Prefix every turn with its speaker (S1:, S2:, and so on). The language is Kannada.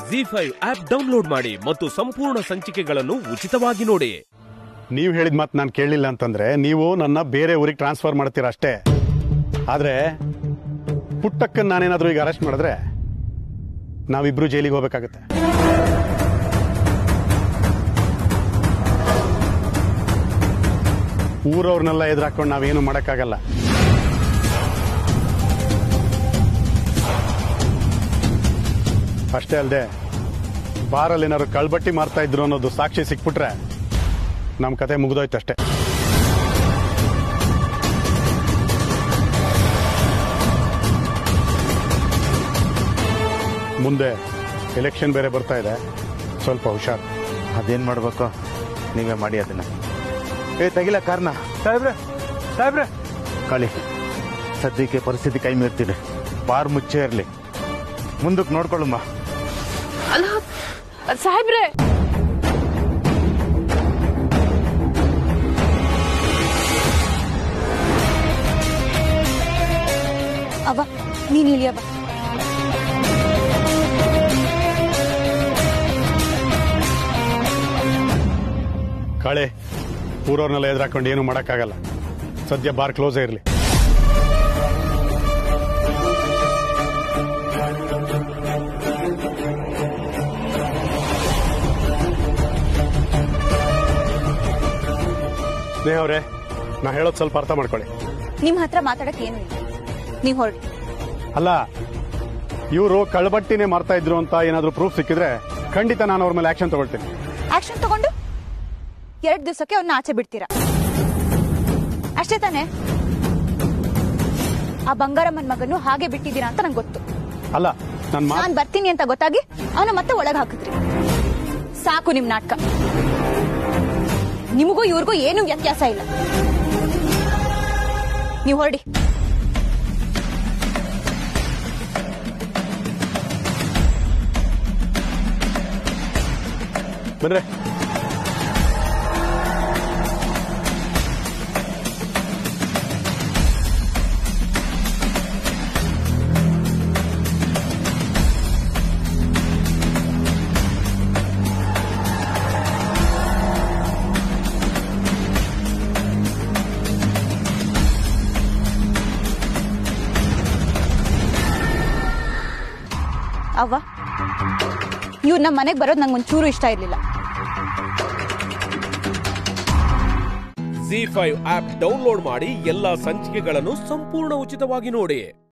S1: ಜಿ ಫೈವ್ ಆಪ್ ಡೌನ್ಲೋಡ್ ಮಾಡಿ ಮತ್ತು ಸಂಪೂರ್ಣ ಸಂಚಿಕೆಗಳನ್ನು ಉಚಿತವಾಗಿ ನೋಡಿ
S2: ನೀವು ಹೇಳಿದ ಮಾತು ನಾನು ಕೇಳಲಿಲ್ಲ ಅಂತಂದ್ರೆ ನೀವು ನನ್ನ ಬೇರೆ ಊರಿಗೆ ಟ್ರಾನ್ಸ್ಫರ್ ಮಾಡ್ತೀರಾ ಅಷ್ಟೇ ಆದ್ರೆ ಪುಟ್ಟಕ್ಕನ್ ನಾನೇನಾದ್ರೂ ಈಗ ಅರೆಸ್ಟ್ ಮಾಡಿದ್ರೆ ನಾವಿಬ್ರು ಜೈಲಿಗೆ ಹೋಗ್ಬೇಕಾಗತ್ತೆ ಊರವ್ರನ್ನೆಲ್ಲ ಎದುರಾಕೊಂಡು ನಾವೇನು ಮಾಡೋಕ್ಕಾಗಲ್ಲ ಅಷ್ಟೇ ಅಲ್ಲದೆ ಬಾರಲ್ಲಿ ಏನಾದ್ರು ಕಳ್ಬಟ್ಟಿ ಮಾರ್ತಾ ಇದ್ರು ಅನ್ನೋದು ಸಾಕ್ಷಿ ಸಿಕ್ಬಿಟ್ರೆ ನಮ್ಮ ಕತೆ ಮುಗಿದೋಯ್ತು ಅಷ್ಟೇ ಮುಂದೆ ಎಲೆಕ್ಷನ್ ಬೇರೆ ಬರ್ತಾ ಇದೆ ಸ್ವಲ್ಪ ಹುಷಾರ್
S3: ಅದೇನ್ ಮಾಡ್ಬೇಕು ನೀವೇ ಮಾಡಿ ಅದನ್ನ ಏ ತೆಗಿಲ ಕಾರ್ನ
S2: ಸಾಹೇಬ್ರೆ ಸಾಹೇಬ್ರೆ
S3: ಕಳಿ ಸದ್ಯಕ್ಕೆ ಪರಿಸ್ಥಿತಿ ಕೈ ಮೀರ್ತಿದೆ ಬಾರ್ ಮುಚ್ಚೇ ಇರ್ಲಿ ಮುಂದಕ್ಕೆ ನೋಡ್ಕೊಳ್ಳಮ್ಮ
S4: ಅಲ್ಲ ಸಾಹೇಬ್ರೆ
S5: ಅವ್ವ ನೀನ್ ಇಲ್ಲಿ ಅವ್ವ
S2: ಕಾಳೆ ಊರವ್ರನ್ನೆಲ್ಲ ಎದುರಾಕೊಂಡು ಏನು ಮಾಡೋಕ್ಕಾಗಲ್ಲ ಸದ್ಯ ಬಾರ್ ಕ್ಲೋಸೇ ಇರಲಿ ಸ್ನೇಹ ಅವರೇ ನಾ ಹೇಳೋದು ಸ್ವಲ್ಪ ಅರ್ಥ ಮಾಡ್ಕೊಳ್ಳಿ
S5: ನಿಮ್ ಹತ್ರ ಮಾತಾಡಕ್ ಏನು ಇಲ್ಲ ನೀವ್ ಹೊರಡಿ
S2: ಅಲ್ಲ ಇವರು ಕಳ್ಬಟ್ಟಿನೇ ಮಾರ್ತಾ ಇದ್ರು ಅಂತ ಏನಾದರೂ ಪ್ರೂಫ್ ಸಿಕ್ಕಿದ್ರೆ ಖಂಡಿತ ನಾನು ಅವ್ರ ಮೇಲೆ ಆಕ್ಷನ್ ತಗೊಳ್ತೀನಿ
S5: ಆಕ್ಷನ್ ತಗೊಂಡು ಎರಡ್ ದಿವಸಕ್ಕೆ ಅವ್ರನ್ನ ಆಚೆ ಬಿಡ್ತೀರಾ ಅಷ್ಟೇ ತಾನೇ ಆ ಬಂಗಾರಮ್ಮನ್ ಮಗನ್ನು ಹಾಗೆ ಬಿಟ್ಟಿದ್ದೀರಾ ಅಂತ ನಂಗೆ ಗೊತ್ತು
S2: ಅಲ್ಲ ನನ್ನ ಮಾತು
S5: ನಾನ್ ಬರ್ತೀನಿ ಅಂತ ಗೊತ್ತಾಗಿ ಅವನ ಮತ್ತೆ ಒಳಗ್ ಹಾಕಿದ್ರಿ ಸಾಕು ನಿಮ್ ನಾಟಕ ನಿಮಗೂ ಇವ್ರಿಗೂ ಏನು ವ್ಯತ್ಯಾಸ ಇಲ್ಲ ನೀವು ಹೊರಡಿ
S2: ಬನ್ರೆ
S5: ಅವ್ವ ಇವ್ರು ನಮ್ಮ ಮನೆಗೆ ಬರೋದು ನಂಗೆ ಒಂಚೂರು ಇಷ್ಟ ಇರ್ಲಿಲ್ಲ
S1: ಜಿ ಫೈವ್ ಆಪ್ ಡೌನ್ಲೋಡ್ ಮಾಡಿ ಎಲ್ಲಾ ಸಂಚಿಕೆಗಳನ್ನು ಸಂಪೂರ್ಣ ಉಚಿತವಾಗಿ ನೋಡಿ